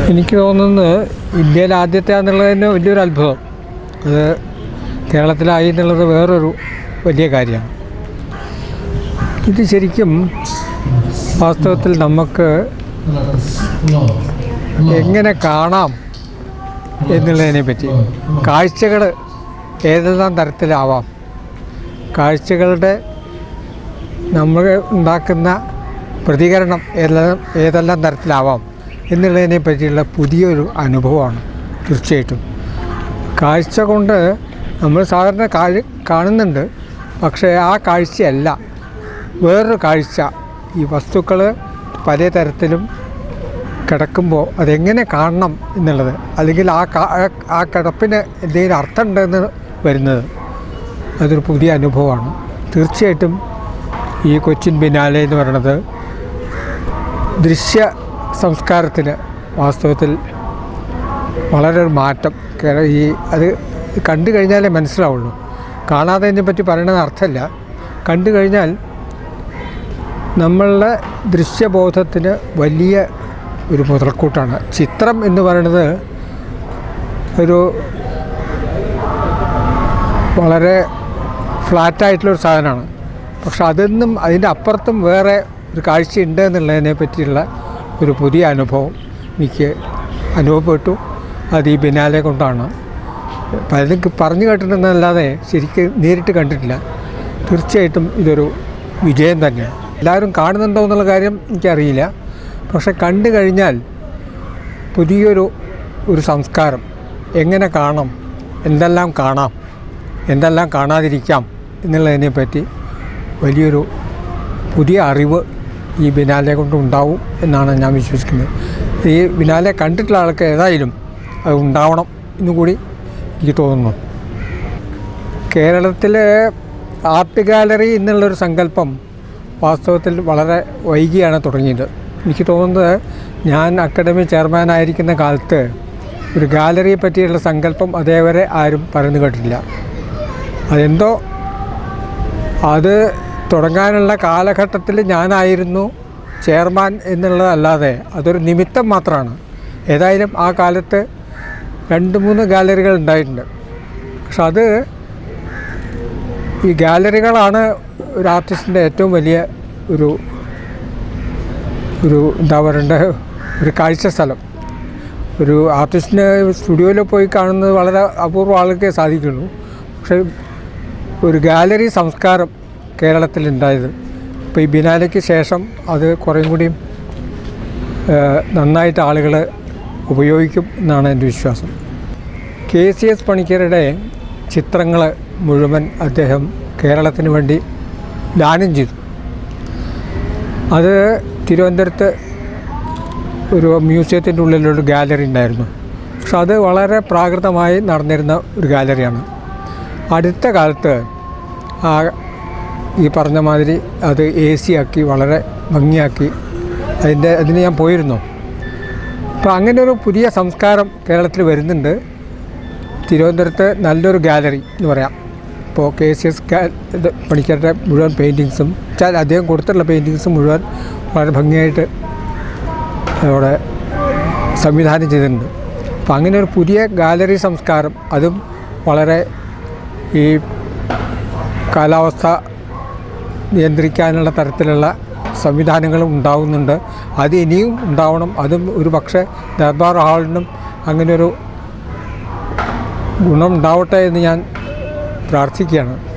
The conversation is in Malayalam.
എനിക്ക് തോന്നുന്നത് ഇന്ത്യയിൽ ആദ്യത്തെ എന്നുള്ളത് തന്നെ വലിയൊരു അത്ഭുതം അത് കേരളത്തിലായി എന്നുള്ളത് വേറൊരു വലിയ കാര്യമാണ് ഇത് ശരിക്കും വാസ്തവത്തിൽ നമുക്ക് എങ്ങനെ കാണാം എന്നുള്ളതിനെ പറ്റി കാഴ്ചകൾ ഏതെല്ലാം തരത്തിലാവാം കാഴ്ചകളുടെ നമ്മൾ ഉണ്ടാക്കുന്ന പ്രതികരണം ഏതെല്ലാം ഏതെല്ലാം തരത്തിലാവാം എന്നുള്ളതിനെ പറ്റിയുള്ള പുതിയൊരു അനുഭവമാണ് തീർച്ചയായിട്ടും കാഴ്ച കൊണ്ട് നമ്മൾ സാധാരണ കാഴ് കാണുന്നുണ്ട് പക്ഷേ ആ കാഴ്ചയല്ല വേറൊരു കാഴ്ച ഈ വസ്തുക്കൾ പല തരത്തിലും കിടക്കുമ്പോൾ അതെങ്ങനെ കാണണം എന്നുള്ളത് അല്ലെങ്കിൽ ആ കാ- ആ- ആ കിടപ്പിന് എന്തെങ്കിലും അർത്ഥമുണ്ടെന്ന് വരുന്നത് അതൊരു പുതിയ അനുഭവമാണ് തീർച്ചയായിട്ടും ഈ കൊച്ചിൻ ബിനാലെ എന്ന് പറയുന്നത് ദൃശ്യ സംസ്കാരത്തിന് വാസ്തവത്തിൽ വളരെ ഒരു മാറ്റം കേര- ഈ അത് കണ്ടു കഴിഞ്ഞാലേ മനസ്സിലാവുള്ളൂ കാണാതെ ഇതിനെ പറ്റി പറയണത് അർത്ഥമില്ല കണ്ടു കഴിഞ്ഞാൽ നമ്മളുടെ ദൃശ്യബോധത്തിന് വലിയ ഒരു മുതൽക്കൂട്ടാണ് ചിത്രം എന്ന് പറയുന്നത് ഒരു വളരെ ഫ്ലാറ്റായിട്ടുള്ളൊരു സാധനമാണ് പക്ഷെ അതൊന്നും അതിൻ്റെ അപ്പുറത്തും വേറെ ഒരു കാഴ്ചയുണ്ട് എന്നുള്ളതിനെ പറ്റിയുള്ള ഒരു പുതിയ അനുഭവം എനിക്ക് അനുഭവപ്പെട്ടു അത് ഈ ബിനാലെ കൊണ്ടാണ് പലരും പറഞ്ഞു കേട്ടിട്ടുണ്ടെന്നല്ലാതെ ശരിക്കും നേരിട്ട് കണ്ടിട്ടില്ല തീർച്ചയായിട്ടും ഇതൊരു വിജയം തന്നെയാണ് എല്ലാവരും കാണുന്നുണ്ടോ എന്നുള്ള കാര്യം എനിക്കറിയില്ല പക്ഷെ കണ്ടു കഴിഞ്ഞാൽ പുതിയൊരു ഒരു സംസ്കാരം എങ്ങനെ കാണാം എന്തെല്ലാം കാണാം എന്തെല്ലാം കാണാതിരിക്കാം എന്നുള്ളതിനെ പറ്റി വലിയൊരു പുതിയ അറിവ് ഈ ബിനാലെ കൊണ്ട് ഉണ്ടാവും എന്നാണ് ഞാൻ വിശ്വസിക്കുന്നത് ഈ ബിനാലെ കണ്ടിട്ടുള്ള ആൾക്ക് ഏതായാലും അത് ഉണ്ടാവണം എന്നുകൂടി എനിക്ക് തോന്നുന്നു കേരളത്തിലെ ആർട്ട് ഗാലറി എന്നുള്ളൊരു സങ്കല്പം വാസ്തവത്തിൽ വളരെ വൈകിയാണ് തുടങ്ങിയത് എനിക്ക് തോന്നുന്നത് ഞാൻ അക്കാഡമി ചെയർമാനായിരിക്കുന്ന കാലത്ത് ഒരു ഗാലറിയെ പറ്റിയുള്ള സങ്കല്പം അതേവരെ ആരും പറഞ്ഞു കേട്ടിട്ടില്ല അതെന്തോ അത് തുടങ്ങാനുള്ള കാലഘട്ടത്തിൽ ഞാനായിരുന്നു ചെയർമാൻ എന്നുള്ളതല്ലാതെ അതൊരു നിമിത്തം മാത്രമാണ് ഏതായാലും ആ കാലത്ത് രണ്ട് മൂന്ന് ഗാലറികൾ ഉണ്ടായിട്ടുണ്ട് പക്ഷെ അത് ഈ ഗാലറികളാണ് ഒരു ആർട്ടിസ്റ്റിൻ്റെ ഏറ്റവും വലിയ ഒരു ഒരു എന്താ പറയണ്ട ഒരു കാഴ്ച സ്ഥലം ഒരു ആർട്ടിസ്റ്റിന് സ്റ്റുഡിയോയിൽ പോയി കാണുന്നത് വളരെ അപൂർവ ആൾക്കേ സാധിക്കുള്ളൂ പക്ഷേ ഒരു ഗാലറി സംസ്കാരം കേരളത്തിലുണ്ടായത് ഇപ്പോൾ ഈ ബിനാലയ്ക്ക് ശേഷം അത് കുറേം കൂടിയും ഏഹ്, നന്നായിട്ട് ആളുകൾ ഉപയോഗിക്കും എന്നാണ് എൻ്റെ വിശ്വാസം കെ സി എസ് പണിക്കരുടെ ചിത്രങ്ങൾ മുഴുവൻ അദ്ദേഹം കേരളത്തിന് വേണ്ടി ദാനം ചെയ്തു അത് തിരുവനന്തപുരത്ത് ഒരു മ്യൂസിയത്തിൻ്റെ ഉള്ളിലൊരു ഗാലറി ഉണ്ടായിരുന്നു പക്ഷെ അത് വളരെ പ്രാകൃതമായി നടന്നിരുന്ന ഒരു ഗാലറിയാണ് അടുത്ത കാലത്ത് ആ ഈ പറഞ്ഞ മാതിരി അത് എ സി ആക്കി വളരെ ഭംഗിയാക്കി അതിൻ്റെ അതിന് ഞാൻ പോയിരുന്നു അപ്പോൾ അങ്ങനെ ഒരു പുതിയ സംസ്കാരം കേരളത്തിൽ വരുന്നുണ്ട് തിരുവനന്തപുരത്ത് നല്ലൊരു ഗാലറി എന്ന് പറയാം ഇപ്പോൾ കെ സി എസ് ഇത് പണിക്കരുടെ മുഴുവൻ പെയിൻറ്റിങ്സും വെച്ചാൽ അദ്ദേഹം കൊടുത്തിട്ടുള്ള പെയിൻറ്റിങ്സും മുഴുവൻ വളരെ ഭംഗിയായിട്ട് അവിടെ സംവിധാനം ചെയ്തിട്ടുണ്ട് അപ്പോൾ അങ്ങനെ ഒരു പുതിയ ഗാലറി സംസ്കാരം അതും വളരെ ഈ കാലാവസ്ഥ നിയന്ത്രിക്കാനുള്ള തരത്തിലുള്ള സംവിധാനങ്ങളും ഉണ്ടാവുന്നുണ്ട് അത് ഇനിയും ഉണ്ടാവണം അതും ഒരു പക്ഷേ ദർബാർ ഹാളിനും അങ്ങനെ ഒരു ഗുണം ഉണ്ടാവട്ടെ എന്ന് ഞാൻ പ്രാർത്ഥിക്കുകയാണ്